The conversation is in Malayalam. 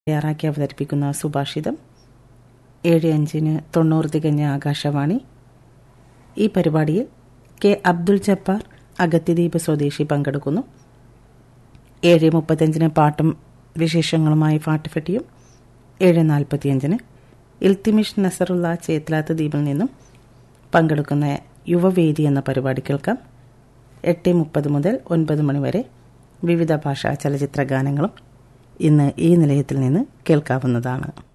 തയ്യാറാക്കി അവതരിപ്പിക്കുന്ന സുഭാഷിതം ഏഴ് അഞ്ചിന് തൊണ്ണൂറ് തികഞ്ഞ ആകാശവാണി ഈ പരിപാടിയിൽ കെ അബ്ദുൽ ജബ്ബാർ അഗത്തിദ്വീപ് സ്വദേശി പങ്കെടുക്കുന്നു ഏഴ് മുപ്പത്തഞ്ചിന് പാട്ടും വിശേഷങ്ങളുമായി ഫാട്ടുഫെട്ടിയും ഏഴ് നാൽപ്പത്തിയഞ്ചിന് ഇൽത്തിമിഷ് നസറുള്ള ചേത്ലാത്ത് ദ്വീപിൽ നിന്നും പങ്കെടുക്കുന്ന യുവവേദി എന്ന പരിപാടി കേൾക്കാം എട്ട് മുപ്പത് മുതൽ ഒൻപത് മണിവരെ വിവിധ ഭാഷാ ചലച്ചിത്ര ഗാനങ്ങളും ഇന്ന് ഈ നിലയത്തിൽ നിന്ന് കേൾക്കാവുന്നതാണ്